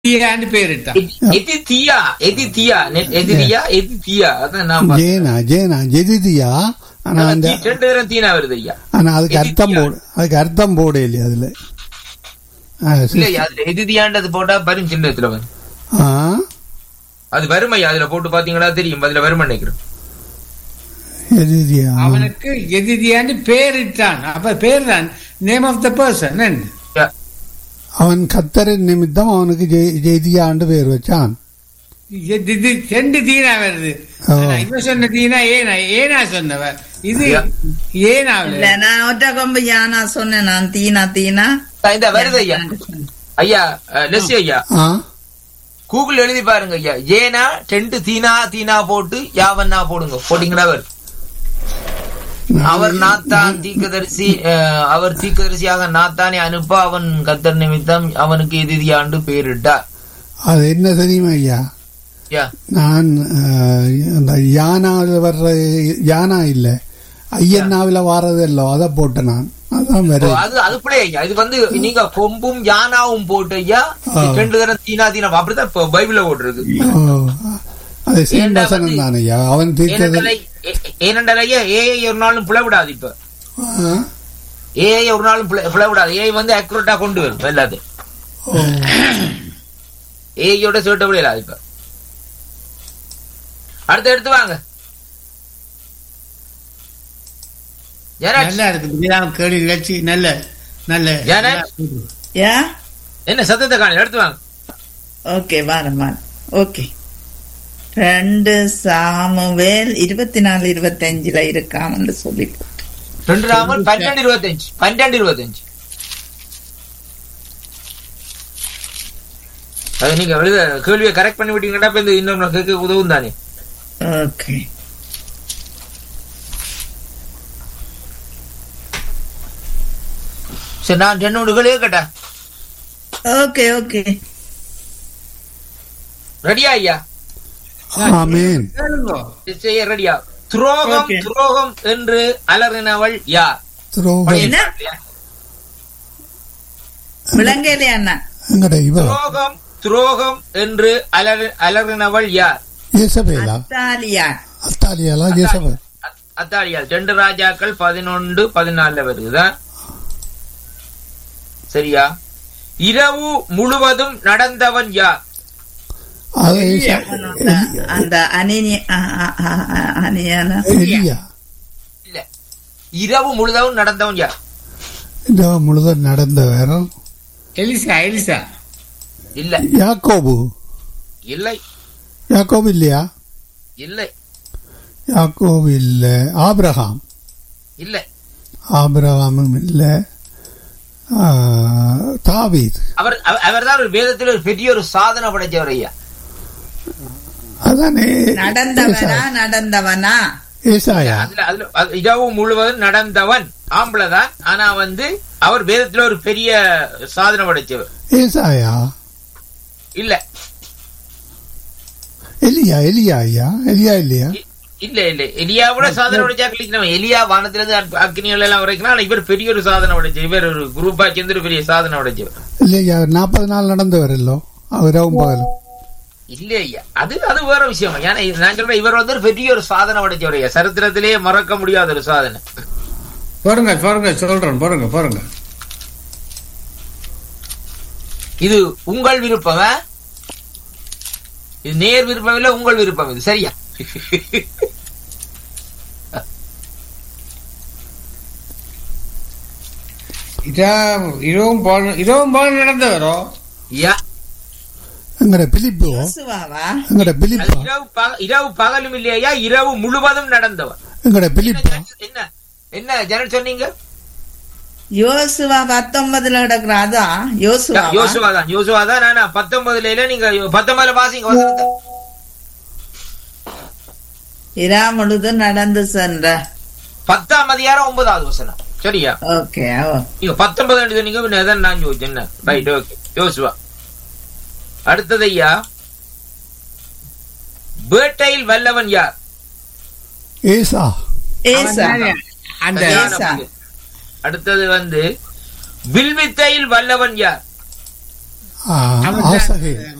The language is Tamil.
எதிரியான்னு பேரிட்டான் எதித்தியா எதித்தியா நெ- எதிரியா எதித்தியா அதான் நான் பார்த்தேன். ஜேனா ஜேனா ஜெதிதியா ஆனா அந்த தீ- ரெண்டு பேரும் தீனா வருது ஐயா ஆனா அதுக்கு அர்த்தம் எதிதியா. போடு அதுக்கு அர்த்தம் போட இல்லையா அதுல ஆ, இல்ல சிஸ்- ஐயா, அதுல எதிரியான்றது போட்டா வரும் சின்னத்துல வரும் ஆ, அது வரும் ஐயா அதுல போட்டு பாத்தீங்களா தெரியும் அதுல வரும் நினைக்கிறேன் எதிதியா அவனுக்கு எதிரியான்னு பேரிட்டான் அப்ப பேர் தான் நேம் ஆஃப் த பர்சன் ஐயா, அவன் கத்தரின் நிமித்தம் அவனுக்கு ஜெ- ஜெதியாண்டு பேர் வச்சான் ரெண்டு தீனா வருது ஓ. ஆனா இவன் சொன்ன தீனா ஏனா ஏனா சொன்னவ இது ஐயா. ஏனாவில இல்ல நான் ஒற்றை கொம்பு யானா சொன்னேன் நான் தீனா தீனா இந்த வருது ஐயா ஐயா அஹ், லெஸ்ஸி ஐயா ஆ கூகுள் எழுதி பாருங்க ஐயா ஏனா ரெண்டு தீனா தீனா போட்டு யாவன்னா போடுங்க போட்டீங்களா வரும் அவர் நாத்தான் தீக்கதரிசி அஹ், அவர் தீக்கதரிசியாக நாத்தானை அனுப்ப அவன் கத்தர் நிமித்தம் அவனுக்கு எதிரியாண்டு பெயரிட்டார் அது என்ன தெரியுமா ஐயா யா நான் அஹ், அந்த யானாவில் வர்ற யானா இல்ல ஐயன்னாவில் வாரது இல்லோ அதை போட்டேன் நான் அதான் ஓ, வேற அது அது பிள்ளை ஐயா இது வந்து நீங்க கொம்பும் யானாவும் போட்டு ஐயா ஆ. ரெண்டு தரம் தீனா தீனா அப்படிதான் இப்ப பைபிள்ல போட்டிருக்கு ஓ, அது ஏண்டா சீன்வசனம் வந்து- தான் ஐயா அவன் தீர்த்தது ஏனென்றால் ஏ- ஏனென்றால் ஐயா ஏஐ ஒரு நாளும் பிளவிடாது இப்ப ஆ, ஏஐ ஒரு நாளும் பிள- பிளவிடாது ஏஐ வந்து அக்யூரேட்டா கொண்டு வரும் எல்லாத்தையும் ஓ, ஏஐயோட சேர்ட்ட முடியல இப்ப அடுத்து எடுத்து வாங்க ஜெராக்ஸ், நல்லா இருக்கு இதெல்லாம் கேள்வி நிகழ்ச்சி நல்ல நல்ல ஜெராக்ஸ், யா என்ன சத்தத்தை காணல எடுத்து வாங்க ஓகே வாரம் வாரம் ஓகே ரெண்டு சாமுவேல் இருபத்தி நாலு இருபத்தஞ்சுல இருக்காமன்னு சொல்லி போட்டு. ரெண்டு ராமன் பன்னெண்டு இருபத்தஞ்சு பன்னெண்டு இருபத்தஞ்சு அது நீங்க எழுத கேள்வியை கரெக்ட் பண்ணி விட்டீங்கன்னா இப்ப இந்த இன்னொரு கேட்க உதவும் தானே ஓகே சரி நான் ரெண்டு கேள்வியே கேட்டேன் ஓகே ஓகே ரெடியா ஐயா ஆமேன் கேளுங்க. செய்ய ரெடியா துரோகம் Okay. துரோகம் என்று அலறினவள் யார் துரோகம் பழைய என்ன? பாட்டுலயா? விளங்கலே அண்ணா எங்கட இவ துரோகம் துரோகம் என்று அலறு அலறினவள் யார் ஏசபேலா அத்தாலியா அத்தாலியாலா ஏசபேல் அத்- அத்தாலியால் ரெண்டு ராஜாக்கள் பதினொன்று பதினாலுல வருகுதா சரியா இரவு முழுவதும் நடந்தவன் யார் அது ஏச- அந்த அந்த அனினி அ- அ- அ- அ- அனியானா எலியா இல்ல இரவு முழுவதும் நடந்தவன் யார் இந்த முழுதும் நடந்தவர் எலிசா எலிசா இல்ல யாக்கோபு இல்லை யாக்கோபு இல்லையா இல்லை யாக்கோபு இல்ல ஆபிரகாம் இல்லை ஆபிரகாமும் இல்ல ஆ, தாவீது அவர் அவர்- அவர்தான் ஒரு வேதத்தில் ஒரு பெரிய ஒரு சாதனை படைச்சவர் ஐயா அதானே நடந்தவனா நடந்தவனா ஏசாயா அதுல அதுல அது இரவு முழுவதும் நடந்தவன் ஆம்பளை தான் ஆனா வந்து அவர் வேதத்துல ஒரு பெரிய சாதனை படைச்சவர் ஏசாயா இல்ல எலியா எலியா ஐயா எலியா இல்லையா இ- இல்ல இல்ல எலியாவோட சாதனை படைச்சா கிளிக்கணும் எலியா வானத்துல இருந்து அக்- அக்னிகள் எல்லாம் உரைக்கணும் ஆனா இவர் பெரிய ஒரு சாதனை படைச்சவர் இவர் ஒரு குரூப்பா சேர்ந்து ஒரு பெரிய சாதனை படைச்சவர் இல்லையா நாற்பது நாள் நடந்தவர் இல்லோ அவரவும் பகலும் இல்ல ஐயா அது அது வேற விஷயம் ஏன்னா இது நான் சொல்றேன் இவர் வந்து ஒரு பெரிய ஒரு சாதனை படைச்சவர் ஐயா சரித்திரத்திலேயே மறக்க முடியாத ஒரு சாதனை போருங்க போருங்க சொல்றேன் போருங்க போருங்க இது உங்கள் விருப்பம் ஆ? இது நேர் விருப்பம் இல்ல உங்கள் விருப்பம் இது சரியா இதா இரவும் போல இரவும் போல நடந்தவரோ யா எங்கட பிலிப்போ யோசுவாவா எங்கட அது பிலிப்பா இரவு பக- இரவு பகலும் இல்லையா இரவு முழுவதும் நடந்தவன் எங்கட என்ன பிலிப்பா ஜன- என்ன என்ன ஜனல் சொன்னீங்க யோசுவா பத்தொன்பதுல கிடக்குற அதான் யோசுவா யோசுவா தான் யோசுவா தான் நானா பத்தொன்பதுல இல்ல நீங்க பத்தொன்பதுல வாசிங்க வசனத்தை. இரா முழுதும் நடந்து சென்ற பத்தாம் அதிகாரம் ஒன்பதாவது வசனம் சரியா ஓகே நீங்க பத்தொன்பது சொன்னீங்க பின்ன எதான் நான் யோசிச்சேன் என்ன ரைட் ஓகே யோசுவா அடுத்தது ஐயா வேட்டையில் வல்லவன் யார் ஏசா ஏசா அந்த சரியான ஏசா. பதில். அடுத்தது வந்து வில்வித்தையில் வல்லவன் யார் ஆ, அவர்தான் ஆசகேல்